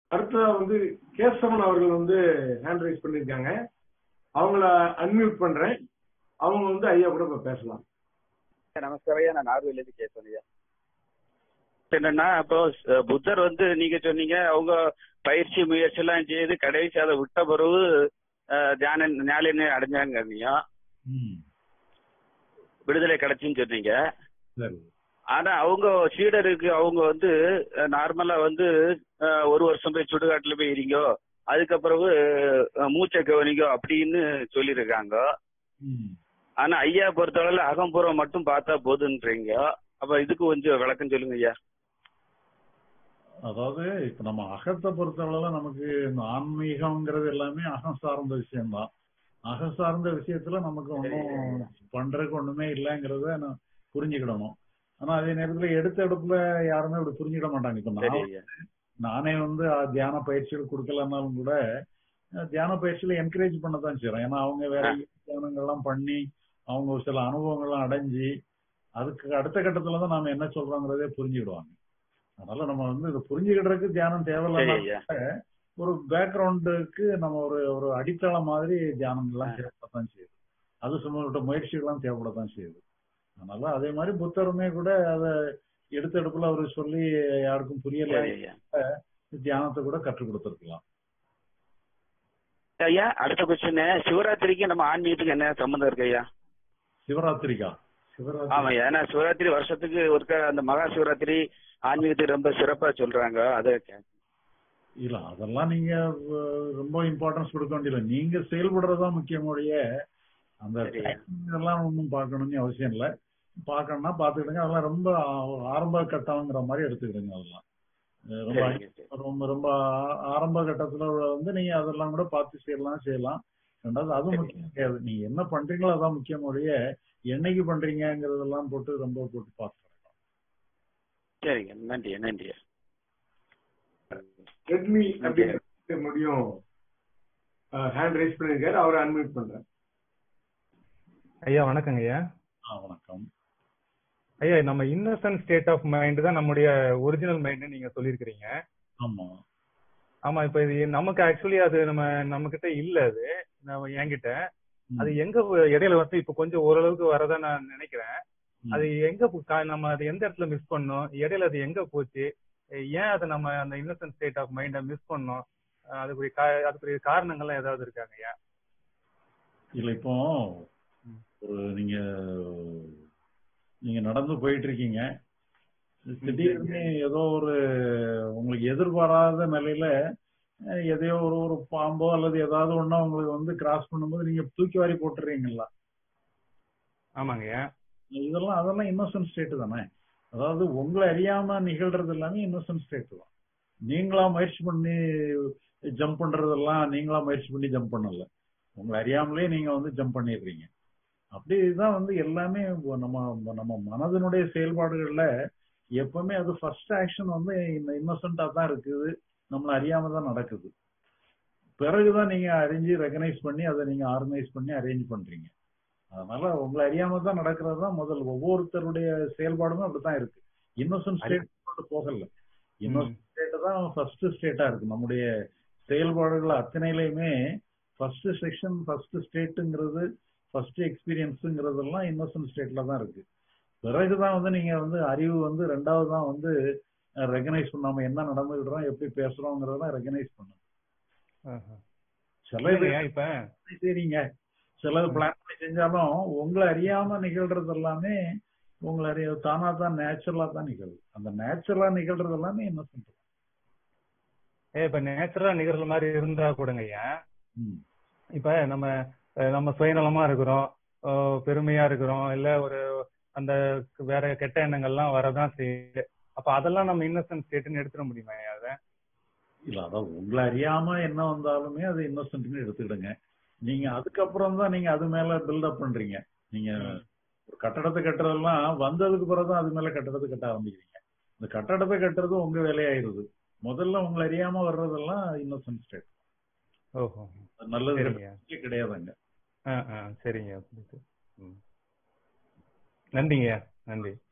அடுத்ததா வந்து கேசவன் அவர்கள் வந்து ஹேண்ட் ரைஸ் பண்ணிருக்காங்க அவங்கள அன்மியூட் பண்றேன் அவங்க வந்து ஐயா கூட இப்ப பேசலாம் நமஸ்காரம் ஐயா நான் நார்வேலேருந்து கேட்பேன் ஐயா என்னன்னா இப்போ அஹ், புத்தர் வந்து நீங்க சொன்னீங்க அவங்க பயிற்சி முயற்சி எல்லாம் செய்து கடைசி அதை விட்ட பிறகு அஹ், தியான ஞாலினை அடைஞ்சாங்க நீங்க ம், விடுதலை கிடைச்சுன்னு சொன்னீங்க சரி ஆனா அவங்க சீடருக்கு அவங்க வந்து நார்மலா வந்து அஹ், ஒரு வருஷம் போய் சுடுகாட்டுல போய் இருங்கோ அதுக்கப்புறம் அஹ், மூச்சை கவனிக்கோ அப்படின்னு சொல்லியிருக்காங்க ம். ஆனா ஐயா பொறுத்தளவுல அகம்புறம் மட்டும் பார்த்தா போதுன்றீங்க அப்ப இதுக்கு கொஞ்சம் விளக்கம் சொல்லுங்க ஐயா அதாவது இப்ப நம்ம அகத்தை பொறுத்தளவுல நமக்கு இந்த ஆன்மீகம்ங்கிறது எல்லாமே அகம் சார்ந்த விஷயம்தான் அகம் சார்ந்த விஷயத்துல நமக்கு ஒன்றும் பண்றதுக்கு ஒண்ணுமே இல்லைங்கிறத நான் புரிஞ்சுக்கிடணும் ஆனா அதே நேரத்துல எடுத்த எடுப்புல யாருமே அப்படி புரிஞ்சுக்கிட மாட்டாங்க இப்ப சரி நான் ஐயா நானே வந்து அஹ், தியான பயிற்சிகள் கொடுக்கலன்னாலும் கூட அஹ், தியான பயிற்சியில என்கரேஜ் பண்ணதான் செய்யறேன் ஏன்னா அவங்க வேற தியானங்கள்லாம் பண்ணி அவங்க ஒரு சில அனுபவங்கள்லாம் அடைஞ்சு அதுக்கு அடுத்த கட்டத்துல தான் நாம என்ன சொல்றோங்கிறதே புரிஞ்சுக்கிடுவாங்க அதனால நம்ம வந்து இதை புரிஞ்சுக்கிடுறதுக்கு தியானம் சரி தேவையில்லை ஐயா ஒரு பேக்ரவுண்டுக்கு நம்ம ஒரு ஒரு அடித்தளம் மாதிரி தியானங்கள்லாம் தேவைப்படத்தான் செய்யுது அது சம்பந்தப்பட்ட முயற்சிகள்லாம் தேவைப்படத்தான் செய்யுது அதனால அதே மாதிரி புத்தருமே கூட அதை எடுத்த எடுப்புல அவரு சொல்லி யாருக்கும் புரியல சரி ஐயா தியானத்தை கூட கற்றுக் கொடுத்திருக்கலாம் ஐயா அடுத்த கொஸ்டின் சிவராத்திரிக்கு நம்ம ஆன்மீகத்துக்கு என்ன சம்பந்தம் இருக்கு ஐயா சிவராத்திரிக்கா ஆமா சிவராத்திரி ஐயா ஏன்னா சிவராத்திரி வருஷத்துக்கு ஒருக்க அந்த மகா சிவராத்திரி ஆன்மீகத்துக்கு ரொம்ப சிறப்பா சொல்றாங்க அதை கே- இல்ல அதெல்லாம் நீங்க அஹ், ரொம்ப இம்பார்ட்டன்ஸ் கொடுக்க வேண்டியதில்லை நீங்க செயல்படுறதுதான் முக்கியமுடைய அந்த சரி. timing இதெல்லாம் ஒன்றும் பார்க்கணும்னு அவசியம் இல்லை பார்க்கணும்னா பார்த்துக்கிடுங்க அதெல்லாம் ரொம்ப ஆ- ஆரம்ப கட்டம்ங்கிற மாதிரி எடுத்துக்கிடுங்க அதெல்லாம் அஹ், ரொம்ப சரிங்க சரி. ரொம்ப ரொம்ப ஆ- ஆரம்ப கட்டத்துல வந்து நீங்க அதெல்லாம் கூட பார்த்து செய்யலாம் செய்யலாம் ரெண்டாவது அது சரி. முக்கியம் கிடையாது நீங்க என்ன பண்றீங்களோ அதான் முக்கியமுடைய என்னைக்கு பண்றீங்கிறதெல்லாம் போட்டு ரொம்ப போட்டு பார்த்து சரிங்க நன்றி நன்றி ரெட்மி அப்படின்னு முடியும் ஹேண்ட் ரைஸ் பண்ணிருக்காரு அவரை அன்மியூட் பண்றேன் ஐயா வணக்கங்க ஐயா ஆ, வணக்கம் ஐயா நம்ம இன்னசென்ட் ஸ்டேட் ஆஃப் மைண்ட் தான் நம்முடைய ஒரிஜினல் மைண்ட் நீங்க சொல்லியிருக்கிறீங்க ஆமா ஆமா இப்ப இது நமக்கு ஆக்சுவலி அது நம்ம நம்ம கிட்ட இல்ல அது நம்ம என்கிட்ட ம். அது எங்க வ- இடையில வந்து இப்ப கொஞ்சம் ஓரளவுக்கு வரதா நான் நினைக்கிறேன் ம். அது எங்க பு- கா- நம்ம அது எந்த இடத்துல மிஸ் பண்ணோம் இடையில அது எங்க போச்சு ஏன் அதை நம்ம அந்த innocent state of mind miss பண்ணோம் அஹ் அதுக்குரிய கா- அதுக்குரிய காரணங்கள்லாம் ஏதாவது இருக்காங்க ஐயா இல்ல இப்போ ம். ஒரு நீங்க நீங்க நடந்து போயிட்டு இருக்கீங்க திடீர்னு ஏதோ ஒரு உங்களுக்கு எதிர்பாராத நிலையில அஹ், எதையோ ஒரு ஒரு பாம்போ அல்லது ஏதாவது ஒண்ணா உங்களுக்கு வந்து கிராஸ் பண்ணும்போது நீங்க தூக்கி வாரி போட்டுறீங்களா ஆமாங்க ஐயா இதெல்லாம் அதெல்லாம் இன்னோசன்ட் ஸ்டேட் தானே அதாவது உங்களை அறியாம நிகழ்றது எல்லாமே இன்னோசன்ட் ஸ்டேட் தான் நீங்களா முயற்சி பண்ணி ஜம்ப் பண்றதெல்லாம் நீங்களா முயற்சி பண்ணி ஜம்ப் பண்ணல உங்களை அறியாமலே நீங்க வந்து ஜம்ப் பண்ணிடுறீங்க அப்படி இதுதான் வந்து எல்லாமே நம்ம நம்ம மனதினுடைய செயல்பாடுகள்ல எப்பவுமே அது ஃபர்ஸ்ட் ஆக்ஷன் வந்து இந்த இன்னோசென்டா தான் இருக்குது நம்மள அறியாம தான் நடக்குது பிறகுதான் நீங்க அறிஞ்சு ரெகனைஸ் பண்ணி அதை நீங்க ஆர்கனைஸ் பண்ணி அரேஞ்ச் பண்றீங்க அதனால உங்களை அறியாம தான் நடக்கிறது தான் முதல் ஒவ்வொருத்தருடைய செயல்பாடுமே அப்படித்தான் இருக்கு இன்னோசன்ட் ஸ்டேட் போகல இன்னோசன்ட் ஸ்டேட் தான் ஃபர்ஸ்ட் ஸ்டேட்டா இருக்கு நம்முடைய செயல்பாடுகள் அத்தனையிலையுமே ஃபர்ஸ்ட் செக்ஷன் ஃபர்ஸ்ட் ஸ்டேட்டுங்கிறது ஃபர்ஸ்ட் எக்ஸ்பீரியன்ஸுங்கிறதெல்லாம் இன்னோசன்ட் ஸ்டேட்ல தான் இருக்கு பிறகுதான் வந்து நீங்க வந்து அறிவு வந்து ரெண்டாவது தான் வந்து ரெகனைஸ் பண்ணாம என்ன நடந்துகிடுறோம் எப்படி பேசுறோங்கிறதெல்லாம் ரெகனைஸ் பண்ணும் ஆஹா. சில இல்லைங்க இது ஐயா, இப்ப சரிங்க சிலது பிளான் பண்ணி செஞ்சாலும் உங்களை அறியாம நிகழ்றது எல்லாமே உங்களை அறிய தானா தான் நேச்சுரலா தான் நிகழுது அந்த நேச்சுரலா நிகழ்றது எல்லாமே என்ன சொல்றது ஏ இப்ப நேச்சுரலா நிகழ்ற மாதிரி இருந்தா கூடங்க ஐயா ம். இப்ப நம்ம அஹ், நம்ம சுயநலமா இருக்கிறோம் அஹ், பெருமையா இருக்கிறோம் இல்ல ஒரு அந்த வேற கெட்ட எண்ணங்கள்லாம் வரதான் செய்யுது அப்ப அதெல்லாம் நம்ம இன்னசென்ட் ஸ்டேட்னு எடுத்துட முடியுமா ஐயா அதை இல்ல அதான் உங்களை அறியாம என்ன வந்தாலுமே அது இன்னோசன்ட்னு எடுத்துக்கிடுங்க நீங்க அதுக்கப்புறம் தான் நீங்க அது மேல பில்டப் பண்றீங்க நீங்க ஒரு கட்டடத்தை கட்டுறதெல்லாம் வந்ததுக்கு பிறகுதான் அது மேல கட்டடத்தை கட்ட ஆரம்பிக்கிறீங்க இந்த கட்டடத்தை கட்டுறது உங்க வேலையாயிருது முதல்ல உங்களை அறியாம வர்றதெல்லாம் இன்னோசன்ட் ஸ்டேட் ஓஹோ நல்லது சரிங்க கெட்டது கிடையாதுங்க ஆ ஆ சரிங்க புரியுது. ம். நன்றிங்க நன்றி